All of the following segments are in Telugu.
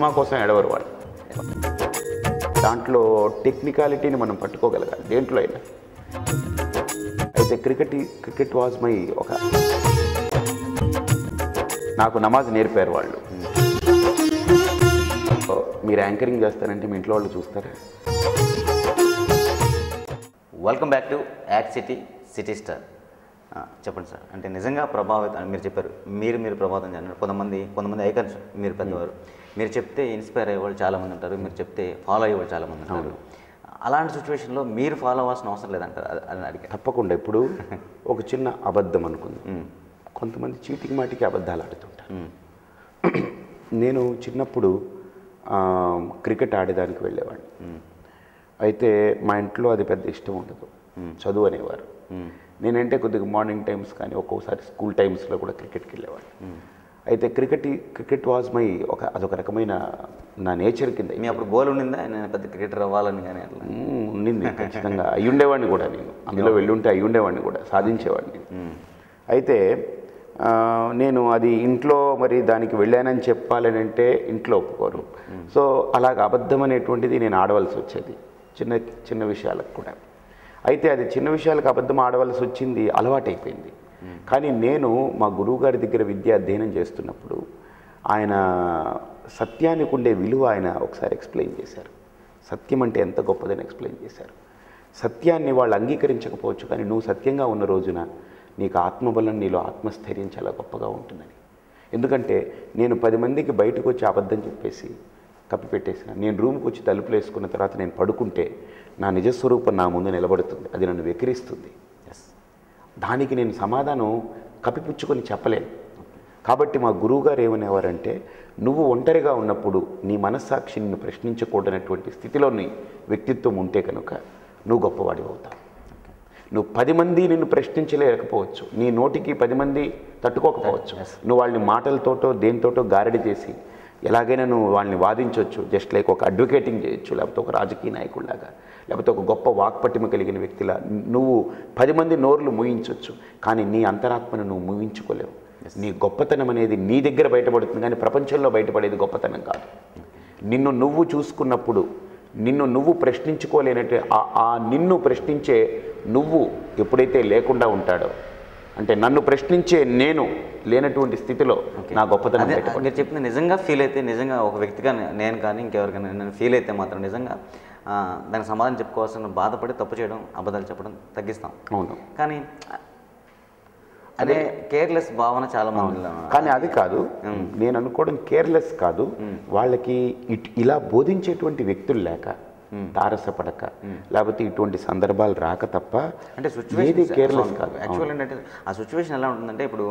సినిమా కోసం ఎడవరు వాళ్ళు దాంట్లో టెక్నికాలిటీని మనం పట్టుకోగలగాలి దేంట్లో అయినా అయితే క్రికెట్ క్రికెట్ వాజ్ మై ఒక నాకు నమాజ్ నేర్పారు వాళ్ళు మీరు యాంకరింగ్ చేస్తారంటే మీ ఇంట్లో వాళ్ళు చూస్తారా welcome back to act city city star ఆ, చెప్పండి సార్ అంటే నిజంగా ప్రభావితం అని మీరు చెప్పారు మీరు మీరు ప్రభావితం చెందారు కొంతమంది కొంతమంది ఐకన్స్ మీరు పెద్దవారు మీరు చెప్తే ఇన్స్పైర్ అయ్యేవాళ్ళు చాలామంది ఉంటారు మీరు చెప్తే ఫాలో అయ్యేవాళ్ళు చాలామంది ఉంటారు అలాంటి సిచ్యువేషన్లో మీరు ఫాలో అవ్వాల్సిన అవసరం లేదంటారు అది- అని అడిగారు తప్పకుండా ఇప్పుడు ఒక చిన్న అబద్ధం అనుకుంది కొంతమంది చీటికి మాటికి అబద్ధాలు ఆడుతుంటారు నేను చిన్నప్పుడు ఆ, క్రికెట్ ఆడేదానికి వెళ్ళేవాడిని అయితే మా ఇంట్లో అది పెద్ద ఇష్టం ఉండదు చదువు అనేవారు నేనంటే కొద్దిగా మార్నింగ్ టైమ్స్ కానీ ఒక్కోసారి స్కూల్ టైమ్స్లో కూడా క్రికెట్కి వెళ్ళేవాడిని అయితే క్రికెట్ క్రికెట్ వాజ్ మై ఒక అదొక రకమైన నా నేచర్ కింద మీ అప్పుడు గోల్ ఉండిందా నేను పెద్ద క్రికెటర్ అవ్వాలని కానీ అట్లా మ్మ్, ఉండింది ఖచ్చితంగా అయి ఉండేవాడిని కూడా నేను అందులో వెళ్ళుంటే అయి ఉండేవాడిని కూడా సాధించేవాడిని అయితే ఆ, నేను అది ఇంట్లో మరి దానికి వెళ్ళానని చెప్పాలని అంటే ఇంట్లో ఒప్పుకోరు సో అలాగ అబద్ధం అనేటువంటిది నేను ఆడవలసి వచ్చేది చిన్న చిన్న విషయాలకు కూడా అయితే అది చిన్న విషయాలకు అబద్ధం ఆడవలసి వచ్చింది అలవాటైపోయింది కానీ నేను మా గురువుగారి దగ్గర విద్య అధ్యయనం చేస్తున్నప్పుడు ఆయన సత్యానికి ఉండే విలువ ఆయన ఒకసారి ఎక్స్ప్లెయిన్ చేశారు సత్యం అంటే ఎంత గొప్పదని ఎక్స్ప్లెయిన్ చేశారు సత్యాన్ని వాళ్ళు అంగీకరించకపోవచ్చు కానీ నువ్వు సత్యంగా ఉన్న రోజున నీకు ఆత్మబలం నీలో ఆత్మస్థైర్యం చాలా గొప్పగా ఉంటుందని ఎందుకంటే నేను పది మందికి బయటకు వచ్చి అబద్ధం చెప్పేసి కప్పిపెట్టేసిన నేను రూమ్కి వచ్చి తలుపులు వేసుకున్న తర్వాత నేను పడుకుంటే నా నిజస్వరూపం నా ముందు నిలబడుతుంది అది నన్ను వెకిరిస్తుంది ఎస్ దానికి నేను సమాధానం కప్పిపుచ్చుకొని చెప్పలేను కాబట్టి మా గురువుగారు ఏమనేవారంటే నువ్వు ఒంటరిగా ఉన్నప్పుడు నీ మనస్సాక్షి నిన్ను ప్రశ్నించకూడనటువంటి స్థితిలో నీ వ్యక్తిత్వం ఉంటే కనుక నువ్వు గొప్పవాడివి అవుతావు నువ్వు పది మంది నిన్ను ప్రశ్నించలేకపోవచ్చు నీ నోటికి పది మంది తట్టుకోకపోవచ్చు నువ్వు వాళ్ళని మాటలతోటో దేనితోటో గారడి చేసి ఎలాగైనా నువ్వు వాళ్ళని వాదించవచ్చు జస్ట్ లైక్ ఒక అడ్వకేటింగ్ చేయొచ్చు లేకపోతే ఒక రాజకీయ నాయకుడిలాగా లేకపోతే ఒక గొప్ప వాక్పటిమ కలిగిన వ్యక్తిలా నువ్వు పది మంది నోర్లు మూయించవచ్చు కానీ నీ అంతరాత్మను నువ్వు మూయించుకోలేవు నీ గొప్పతనం అనేది నీ దగ్గర బయటపడుతుంది కానీ ప్రపంచంలో బయటపడేది గొప్పతనం కాదు నిన్ను నువ్వు చూసుకున్నప్పుడు నిన్ను నువ్వు ప్రశ్నించుకోలేనట్టు ఆ- ఆ నిన్ను ప్రశ్నించే నువ్వు ఎప్పుడైతే లేకుండా ఉంటాడో అంటే నన్ను ప్రశ్నించే నేను లేనటువంటి స్థితిలో నా గొప్పతనం అదే బయటపడుతుంది మీరు చెప్పింది నిజంగా ఫీల్ అయితే నిజంగా ఒక వ్యక్తిగా నే- నేను కానీ ఇంకెవరికైనా నేను ఫీల్ అయితే మాత్రం నిజంగా ఆ, దానికి సమాధానం చెప్పుకోవాల్సిన బాధపడి తప్పు చేయడం అబద్ధాలు చెప్పడం తగ్గిస్తాం అవును కానీ అదే కేర్లెస్ భావన చాలా మందిలో కానీ అది కాదు నేను అనుకోవడం కేర్లెస్ కాదు వాళ్ళకి ఇట్ ఇలా బోధించేటువంటి వ్యక్తులు లేక తారసపడక లేకపోతే ఇటువంటి సందర్భాలు రాక తప్ప అంటే ఏది సిచ్యువేషన్ కేర్లెస్ కాదు యాక్చువల్ ఏంటంటే ఆ సిచ్యువేషన్ ఎలా ఉంటుందంటే ఇప్పుడు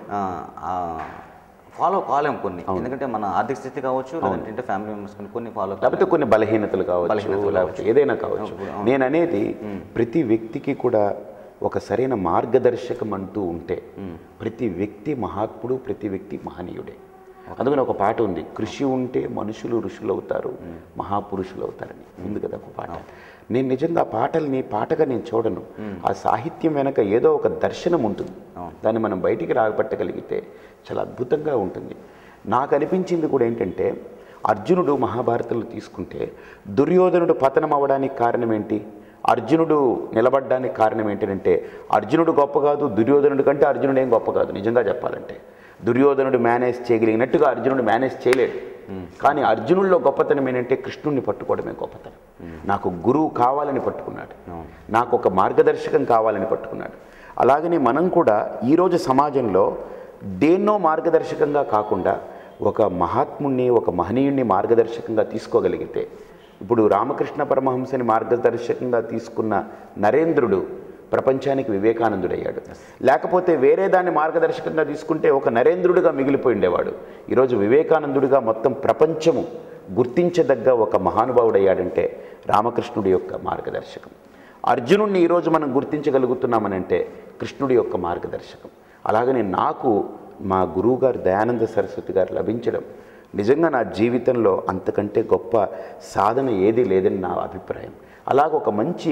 ఫాలో కాలేం కొన్ని ఎందుకంటే మన ఆర్థిక స్థితి కావచ్చు లేదంటే ఫ్యామిలీ మెంబర్స్ కొన్ని కొన్ని ఫాలో లేకపోతే కొన్ని బలహీనతలు కావచ్చు లేకపోతే ఏదైనా కావచ్చు నేను అనేది ప్రతి వ్యక్తికి కూడా ఒక సరైన మార్గదర్శకం అంటూ ఉంటే ప్రతి వ్యక్తి మహాత్ముడు ప్రతి వ్యక్తి మహనీయుడే అందుకని ఒక పాట ఉంది కృషి ఉంటే మనుషులు ఋషులు అవుతారు మహాపురుషులు అవుతారని ఉంది కదా ఒక పాట నేను నిజంగా ఆ పాటల్ని పాటగా నేను చూడను ఆ సాహిత్యం వెనక ఏదో ఒక దర్శనం ఉంటుంది దాన్ని మనం బయటికి రాబట్టగలిగితే చాలా అద్భుతంగా ఉంటుంది నాకు అనిపించింది కూడా ఏంటంటే అర్జునుడు మహాభారతంలో తీసుకుంటే దుర్యోధనుడు పతనం అవ్వడానికి కారణం ఏంటి అర్జునుడు నిలబడడానికి కారణం ఏంటంటే అర్జునుడు గొప్ప కాదు దుర్యోధనుడి కంటే అర్జునుడు ఏం గొప్ప కాదు నిజంగా చెప్పాలంటే దుర్యోధనుడు మేనేజ్ చేయగలిగినట్టుగా అర్జునుడు మేనేజ్ చేయలేడు కానీ అర్జునుల్లో గొప్పతనం ఏంటంటే కృష్ణుడిని పట్టుకోవడమే గొప్పతనం నాకు గురువు కావాలని పట్టుకున్నాడు నాకు ఒక మార్గదర్శకం కావాలని పట్టుకున్నాడు అలాగనే మనం కూడా ఈరోజు సమాజంలో దేన్నో మార్గదర్శకంగా కాకుండా ఒక మహాత్ముణ్ణి ఒక మహనీయుణ్ణి మార్గదర్శకంగా తీసుకోగలిగితే ఇప్పుడు రామకృష్ణ పరమహంసని మార్గదర్శకంగా తీసుకున్న నరేంద్రుడు ప్రపంచానికి వివేకానందుడయ్యాడు లేకపోతే వేరే దాన్ని మార్గదర్శకంగా తీసుకుంటే ఒక నరేంద్రుడిగా మిగిలిపోయి ఉండేవాడు ఈరోజు వివేకానందుడిగా మొత్తం ప్రపంచము గుర్తించదగ్గ ఒక మహానుభావుడయ్యాడంటే రామకృష్ణుడి యొక్క మార్గదర్శకం అర్జునుడిని ఈరోజు మనం గుర్తించగలుగుతున్నామనంటే కృష్ణుడి యొక్క మార్గదర్శకం అలాగనే నాకు మా గురువుగారు దయానంద సరస్వతి గారు లభించడం నిజంగా నా జీవితంలో అంతకంటే గొప్ప సాధన ఏదీ లేదని నా అభిప్రాయం అలాగ ఒక మంచి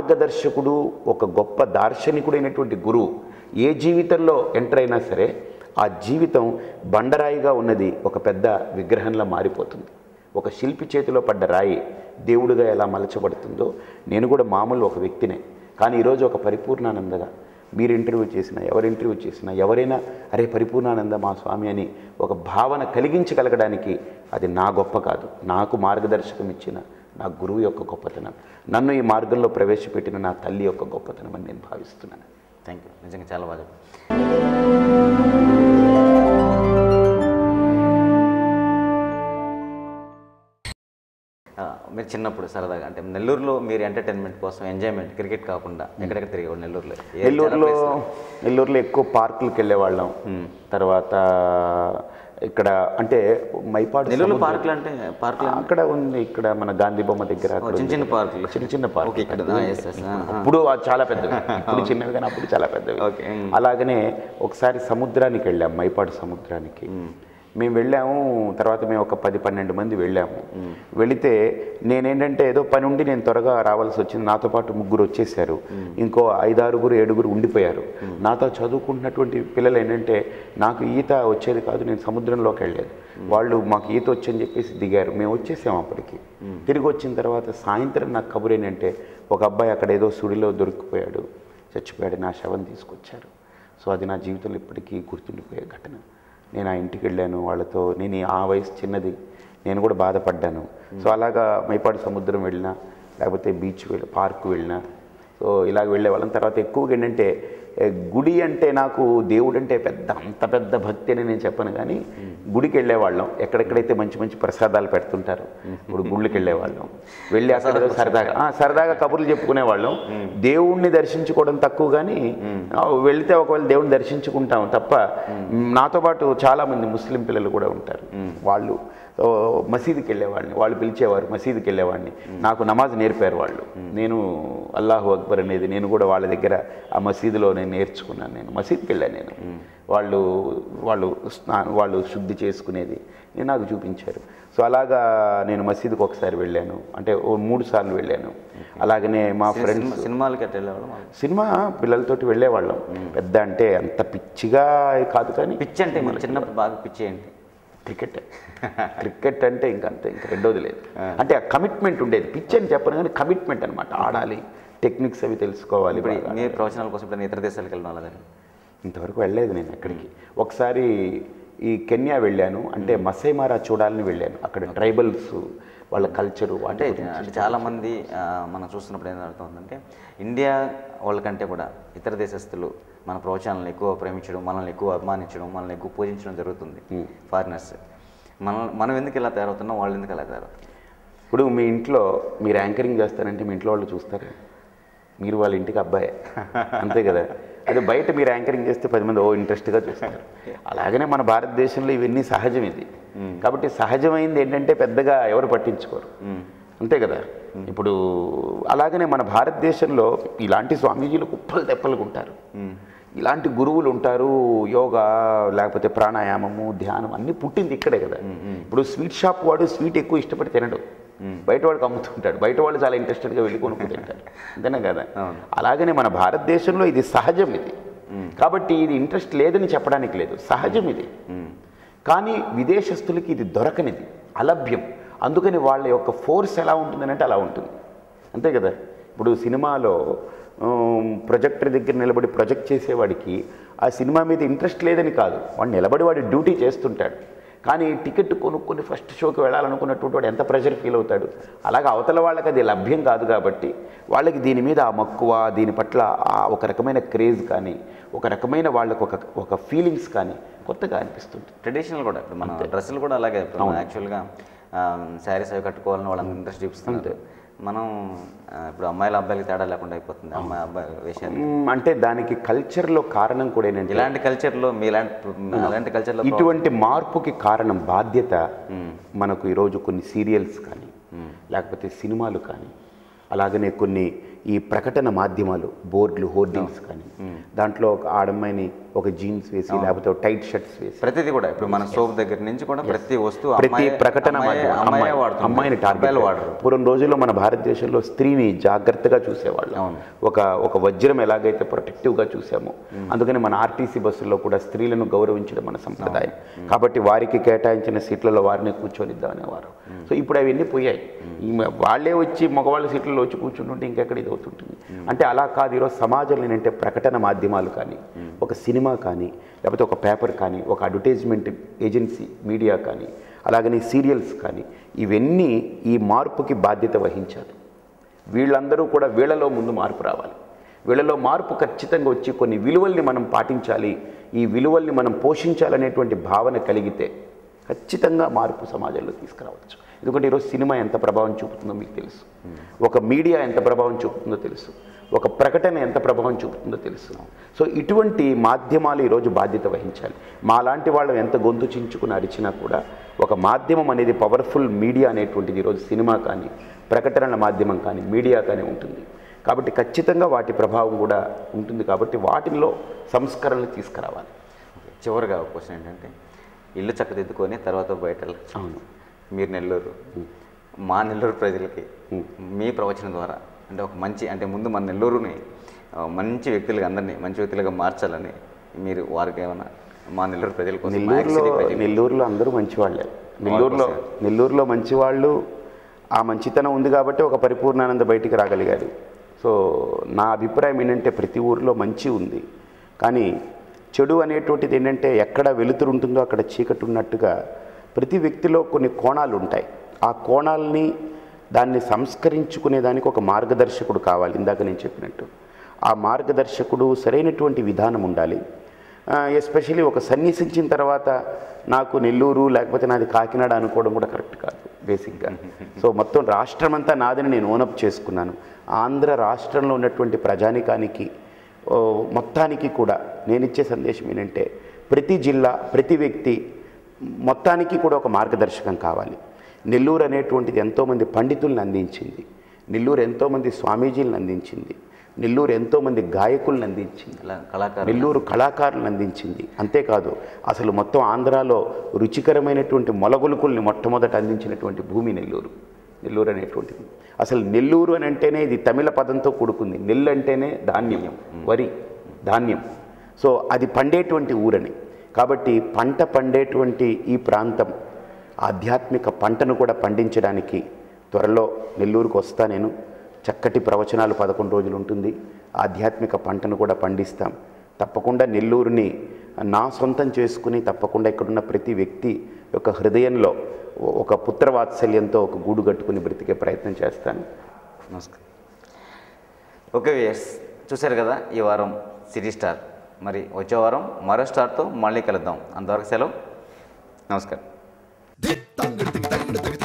మార్గదర్శకుడు ఒక గొప్ప దార్శనికుడైనటువంటి గురువు ఏ జీవితంలో ఎంటర్ అయినా సరే ఆ జీవితం బండరాయిగా ఉన్నది ఒక పెద్ద విగ్రహంలా మారిపోతుంది ఒక శిల్పి చేతిలో పడ్డ రాయి దేవుడిగా ఎలా మలచబడుతుందో నేను కూడా మామూలు ఒక వ్యక్తినే కానీ ఈరోజు ఒక పరిపూర్ణానందగా మీరు ఇంటర్వ్యూ చేసినా ఎవరు ఇంటర్వ్యూ చేసినా ఎవరైనా అరే పరిపూర్ణానంద మా స్వామి అని ఒక భావన కలిగించగలగడానికి అది నా గొప్ప కాదు నాకు మార్గదర్శకం ఇచ్చిన నా గురువు యొక్క గొప్పతనం నన్ను ఈ మార్గంలో ప్రవేశపెట్టిన నా తల్లి యొక్క గొప్పతనం అని నేను భావిస్తున్నాను థ్యాంక్ యూ నిజంగా చాలా బాగా చెప్పారు ఆ, మీరు చిన్నప్పుడు సరదాగా అంటే నెల్లూరులో మీరు ఎంటర్టైన్మెంట్ కోసం ఎంజాయ్మెంట్ క్రికెట్ కాకుండా ఎక్కడెక్కడ తిరిగేవాడు నెల్లూరులో ఏ- చాలా నెల్లూరులో places లో. నెల్లూరులో ఎక్కువ పార్కులకు వెళ్ళేవాళ్ళం తర్వాత ఇక్కడ అంటే మైపాడు నెల్లూరులో సముద్రం- పార్కులు అంటే పార్కులు అక్కడ ఉంది ఇక్కడ మన గాంధీ బొమ్మ దగ్గర అక్కడ చిన్న ఉంది. చిన్న పార్కులు చిన్న చిన్న పార్క్ ఓకే, ఇక్కడ. ఆ, yes, yes. ఆ, ఆ. అప్పుడు అది చాలా పెద్దవి ఇప్పుడు చిన్నవి కానీ అప్పుడు చాలా పెద్దవి ఓకే. మ్. అలాగనే ఒకసారి సముద్రానికి వెళ్ళాం మైపాడు సముద్రానికి మేము వెళ్ళాము తర్వాత మేము ఒక పది పన్నెండు మంది వెళ్ళాము వెళితే నేనేంటంటే ఏదో పని ఉండి నేను త్వరగా రావాల్సి వచ్చింది నాతో పాటు ముగ్గురు వచ్చేసారు ఇంకో ఐదారుగురు ఏడుగురు ఉండిపోయారు నాతో చదువుకుంటున్నటువంటి పిల్లలు ఏంటంటే నాకు ఈత వచ్చేది కాదు నేను సముద్రంలోకి వెళ్ళలేదు వాళ్ళు మాకు ఈత వచ్చని చెప్పేసి దిగారు మేము వచ్చేసాము అప్పటికి తిరిగి వచ్చిన తర్వాత సాయంత్రం నాకు కబురు ఏంటంటే ఒక అబ్బాయి అక్కడ ఏదో సుడిలో దొరికిపోయాడు చచ్చిపోయాడు నా శవం తీసుకొచ్చారు సో అది నా జీవితంలో ఇప్పటికీ గుర్తుండిపోయే ఘటన నేను ఆ ఇంటికి వెళ్ళాను వాళ్ళతో నేను ఆ వయసు చిన్నది నేను కూడా బాధపడ్డాను సో అలాగా మైపాడు సముద్రం వెళ్ళినా లేకపోతే బీచ్ వెళ్ళి పార్క్ వెళ్ళినా సో ఇలాగ వెళ్ళే వాళ్ళం తర్వాత ఎక్కువగా ఏంటంటే ఏ, గుడి అంటే నాకు దేవుడు అంటే పెద్ద అంత పెద్ద భక్తి అని నేను చెప్పను కానీ గుడికి వెళ్ళేవాళ్ళం ఎక్కడెక్కడైతే మంచి మంచి ప్రసాదాలు పెడుతుంటారు ఇప్పుడు గుళ్ళకి వెళ్ళేవాళ్ళం వెళ్ళి అక్కడ ఏదో సరదాగా ఆ, సరదాగా కబుర్లు చెప్పుకునేవాళ్ళం దేవుణ్ణి దర్శించుకోవడం తక్కువ కానీ ఆ, వెళితే ఒకవేళ దేవుణ్ణి దర్శించుకుంటాం తప్ప నాతో పాటు చాలామంది ముస్లిం పిల్లలు కూడా ఉంటారు వాళ్ళు ఓ, మసీదుకి వెళ్ళేవాడిని వాళ్ళు పిలిచేవారు మసీదుకి వెళ్ళేవాడిని నాకు నమాజ్ నేర్పారు వాళ్ళు నేను అల్లాహు అక్బర్ అనేది నేను కూడా వాళ్ళ దగ్గర ఆ మసీదులో నేను నేర్చుకున్నాను నేను మసీద్కి వెళ్ళాను నేను వాళ్ళు వాళ్ళు స్నా వాళ్ళు శుద్ధి చేసుకునేది నేను నాకు చూపించారు సో అలాగా నేను మసీదుకి ఒకసారి వెళ్ళాను అంటే ఓ మూడు సార్లు వెళ్ళాను అలాగనే మా ఫ్రెండ్స్ సినిమా సినిమాలకి అట్లా వెళ్ళేవాడు సినిమా పిల్లలతోటి వెళ్ళేవాళ్ళం పెద్ద అంటే అంత పిచ్చిగా కాదు కానీ పిచ్చి అంటే మీరు చిన్నప్పుడు బాగా పిచ్చి ఏంటి క్రికెట్ క్రికెట్ అంటే ఇంకంతే ఇంక రెండోది లేదు అంటే ఆ కమిట్మెంట్ ఉండేది పిచ్ అని చెప్పను కానీ కమిట్మెంట్ అనమాట ఆడాలి టెక్నిక్స్ అవి తెలుసుకోవాలి ఇప్పుడు బాగా. మీరు ప్రవచనాల కోసం ఇప్పుడు ఇతర దేశాలకు వెళ్ళడం అలా ఇంతవరకు వెళ్ళలేదు నేను ఎక్కడికి ఒకసారి ఈ కెన్యా వెళ్ళాను అంటే మసైమారా చూడాలని వెళ్ళాను అక్కడ ట్రైబల్స్ వాళ్ళ కల్చరు అంటే అంటే అంటే చాలామంది ఆ, మనం చూస్తున్నప్పుడు ఏం అర్థమవుతుందంటే ఇండియా వాళ్ళకంటే కూడా ఇతర దేశస్తులు మన ప్రవచనాలను ఎక్కువ ప్రేమించడం మనల్ని ఎక్కువ అభిమానించడం మనల్ని ఎక్కువ పూజించడం జరుగుతుంది ఫారినర్స్ మన మనం ఎందుకు ఇలా తయారవుతున్నాం వాళ్ళు ఎందుకు అలా తయారవుతారు ఇప్పుడు మీ ఇంట్లో మీరు యాంకరింగ్ చేస్తారంటే మీ ఇంట్లో వాళ్ళు చూస్తారు మీరు వాళ్ళ ఇంటికి అబ్బాయే అంతే కదా అదే బయట మీరు యాంకరింగ్ చేస్తే పది మంది ఓ ఇంట్రెస్ట్గా చూస్తారు అలాగనే మన భారతదేశంలో ఇవన్నీ సహజం ఇది కాబట్టి సహజమైంది ఏంటంటే పెద్దగా ఎవరు పట్టించుకోరు అంతే కదా ఇప్పుడు అలాగనే మన భారతదేశంలో ఇలాంటి స్వామీజీలు కుప్పలు తెప్పలు ఉంటారు ఇలాంటి గురువులు ఉంటారు యోగా లేకపోతే ప్రాణాయామము ధ్యానం అన్నీ పుట్టింది ఇక్కడే కదా ఇప్పుడు స్వీట్ షాప్ వాడు స్వీట్ ఎక్కువ ఇష్టపడి తినడు బయట వాడికి అమ్ముతుంటాడు బయట వాళ్ళు చాలా ఇంట్రెస్టెడ్గా వెళ్ళి కొనుక్కు తింటారు అంతేనా కదా అలాగనే మన భారతదేశంలో ఇది సహజం ఇది కాబట్టి ఇది ఇంట్రెస్ట్ లేదని చెప్పడానికి లేదు సహజం ఇది కానీ విదేశస్తులకి ఇది దొరకనిది అలభ్యం అందుకని వాళ్ళ యొక్క ఫోర్స్ ఎలా ఉంటుందని అలా ఉంటుంది అంతే కదా ఇప్పుడు సినిమాలో ప్రొజెక్టర్ దగ్గర నిలబడి ప్రొజెక్ట్ చేసేవాడికి ఆ సినిమా మీద ఇంట్రెస్ట్ లేదని కాదు వాడు నిలబడి వాడి డ్యూటీ చేస్తుంటాడు కానీ టికెట్ కొనుక్కొని ఫస్ట్ షోకి వెళ్ళాలనుకున్నటువంటి వాడు ఎంత ప్రెషర్ ఫీల్ అవుతాడు అలాగే అవతల వాళ్ళకి అది లభ్యం కాదు కాబట్టి వాళ్ళకి దీని మీద ఆ మక్కువ దీని పట్ల ఆ ఒక రకమైన క్రేజ్ కానీ ఒక రకమైన వాళ్ళకు ఒక ఒక ఫీలింగ్స్ కానీ కొత్తగా అనిపిస్తుంది ట్రెడిషనల్ కూడా ఇప్పుడు మన డ్రెస్సులు కూడా అలాగే ఇప్పుడు యాక్చువల్గా శారీస్ అవి కట్టుకోవాలని వాళ్ళని ఇంట్రెస్ట్ చూపిస్తున్నారు మనం ఆ, ఇప్పుడు అమ్మాయిల అబ్బాయిలకి తేడా లేకుండా అయిపోతుంది అమ్మాయి అబ్బాయి వేషాలు మ్మ్, అంటే దానికి కల్చర్లో కారణం కూడా ఏంటంటే ఇలాంటి కల్చర్లో మీ ఇలాంటి అలాంటి కల్చర్లో ఇటువంటి మార్పుకి కారణం బాధ్యత మనకు ఈరోజు కొన్ని సీరియల్స్ కానీ లేకపోతే సినిమాలు కానీ అలాగనే కొన్ని ఈ ప్రకటన మాధ్యమాలు బోర్డులు హోర్డింగ్స్ కానీ దాంట్లో ఒక ఆడమ్మాయిని ఒక జీన్స్ వేసి లేకపోతే ఒక టైట్ షర్ట్స్ వేసి ప్రతిదీ కూడా ఇప్పుడు మన సోప్ దగ్గర నుంచి కూడా ప్రతి వస్తువు ప్రతి అమ్మాయే- ప్రకటన అమ్మాయే- మాధ్యమం అమ్మాయే అమ్మాయి- వాడుతుంది అమ్మాయిని టార్గెట్ అబ్బాయిలు వాడరు పూర్వం రోజుల్లో మన భారతదేశంలో స్త్రీని జాగ్రత్తగా చూసేవాళ్ళు అవును. ఒక ఒక వజ్రం ఎలాగైతే ప్రొటెక్టివ్గా చూసామో అందుకని మన ఆర్టీసీ బస్సుల్లో కూడా స్త్రీలను గౌరవించడం మన సంప్రదాయం కాబట్టి వారికి కేటాయించిన సీట్లలో వారిని కూర్చొనిద్దాం అనేవారు సో ఇప్పుడు అవన్నీ పోయాయి ఈ మ- వాళ్ళే వచ్చి మగవాళ్ళ సీట్లలో వచ్చి కూర్చుంటుంటే ఇంకెక్కడ ఇది అవుతుంటుంది అంటే అలా కాదు ఈరోజు సమాజంలో ఏంటంటే ప్రకటన మాధ్యమాలు కానీ ఒక సినిమా కానీ లేకపోతే ఒక పేపర్ కానీ ఒక అడ్వర్టైజ్మెంట్ ఏజెన్సీ మీడియా కానీ అలాగని సీరియల్స్ కానీ ఇవన్నీ ఈ మార్పుకి బాధ్యత వహించాలి వీళ్ళందరూ కూడా వీళ్ళలో ముందు మార్పు రావాలి వీళ్ళలో మార్పు ఖచ్చితంగా వచ్చి కొన్ని విలువల్ని మనం పాటించాలి ఈ విలువల్ని మనం పోషించాలనేటువంటి భావన కలిగితే ఖచ్చితంగా మార్పు సమాజంలో తీసుకురావచ్చు ఎందుకంటే ఈరోజు సినిమా ఎంత ప్రభావం చూపుతుందో మీకు తెలుసు ఒక మీడియా ఎంత ప్రభావం చూపుతుందో తెలుసు ఒక ప్రకటన ఎంత ప్రభావం చూపుతుందో తెలుసు సో ఇటువంటి మాధ్యమాలు ఈరోజు బాధ్యత వహించాలి మాలాంటి వాళ్ళు ఎంత గొంతు చించుకుని అరిచినా కూడా ఒక మాధ్యమం అనేది పవర్ఫుల్ మీడియా అనేటువంటిది ఈరోజు సినిమా కానీ ప్రకటనల మాధ్యమం కానీ మీడియా కానీ ఉంటుంది కాబట్టి ఖచ్చితంగా వాటి ప్రభావం కూడా ఉంటుంది కాబట్టి వాటిల్లో సంస్కరణలు తీసుకురావాలి చివరిగా ఒక క్వశ్చన్ ఏంటంటే ఇల్లు చక్కదిద్దుకొని తర్వాత బయట వెళ్ళొచ్చు. అవును మీరు నెల్లూరు మా నెల్లూరు ప్రజలకి మీ ప్రవచనం ద్వారా అంటే ఒక మంచి అంటే ముందు మన నెల్లూరుని ఆ, మంచి వ్యక్తులుగా అందరినీ మంచి వ్యక్తులుగా మార్చాలని మీరు వారికి ఏమైనా మా నెల్లూరు ప్రజల కోసం మా నెల్లూరులో యాక్సిటీ ప్రజల- నెల్లూరులో అందరూ మంచివాళ్ళే నెల్లూరులో నెల్లూరులో మంచివాళ్ళు ఆ మంచితనం ఉంది కాబట్టి ఒక పరిపూర్ణానంద బయటికి రాగలిగారు సో నా అభిప్రాయం ఏంటంటే ప్రతి ఊరిలో మంచి ఉంది కానీ చెడు అనేటువంటిది ఏంటంటే ఎక్కడ వెలుతురు ఉంటుందో అక్కడ చీకటి ఉన్నట్టుగా ప్రతి వ్యక్తిలో కొన్ని కోణాలు ఉంటాయి ఆ కోణాలని దాన్ని సంస్కరించుకునే దానికి ఒక మార్గదర్శకుడు కావాలి ఇందాక నేను చెప్పినట్టు ఆ మార్గదర్శకుడు సరైనటువంటి విధానం ఉండాలి ఎస్పెషలీ ఒక సన్యసించిన తర్వాత నాకు నెల్లూరు లేకపోతే నాది కాకినాడ అనుకోవడం కూడా కరెక్ట్ కాదు బేసిక్గా సో మొత్తం రాష్ట్రం అంతా నాదని నేను ఓనప్ చేసుకున్నాను ఆంధ్ర రాష్ట్రంలో ఉన్నటువంటి ప్రజానికానికి ఓ, మొత్తానికి కూడా నేను ఇచ్చే సందేశం ఏంటంటే ప్రతి జిల్లా ప్రతి వ్యక్తి మొత్తానికి కూడా ఒక మార్గదర్శకం కావాలి నెల్లూరు అనేటువంటిది ఎంతోమంది పండితుల్ని అందించింది నెల్లూరు ఎంతోమంది స్వామీజీలను అందించింది నెల్లూరు ఎంతోమంది గాయకులను అందించింది ఇలా కళాకారులు నెల్లూరు కళాకారులను అందించింది అంతేకాదు అసలు మొత్తం ఆంధ్రాలో రుచికరమైనటువంటి మొలగొలుకుల్ని మొట్టమొదట అందించినటువంటి భూమి నెల్లూరు నెల్లూరు అనేటువంటిది అసలు నెల్లూరు అని అంటేనే ఇది తమిళ పదంతో కూడుకుంది నెల్లు అంటేనే ధాన్యం వరి ధాన్యం సో అది పండేటువంటి ఊరని కాబట్టి పంట పండేటువంటి ఈ ప్రాంతం ఆధ్యాత్మిక పంటను కూడా పండించడానికి త్వరలో నెల్లూరుకు వస్తా నేను చక్కటి ప్రవచనాలు పదకొండు రోజులు ఉంటుంది ఆధ్యాత్మిక పంటను కూడా పండిస్తాం తప్పకుండా నెల్లూరుని నా సొంతం చేసుకుని తప్పకుండా ఇక్కడున్న ప్రతి వ్యక్తి యొక్క హృదయంలో ఒక పుత్రవాత్సల్యంతో ఒక గూడు కట్టుకుని బ్రతికే ప్రయత్నం చేస్తాను నమస్కారం ఓకే వియర్స్ చూశారు కదా ఈ వారం సిటీ స్టార్ మరి వచ్చే వారం మరో స్టార్తో మళ్ళీ కలుద్దాం అంతవరకు సెలవు నమస్కారం దిత్తంగిడి దిగి తగిడి దిగి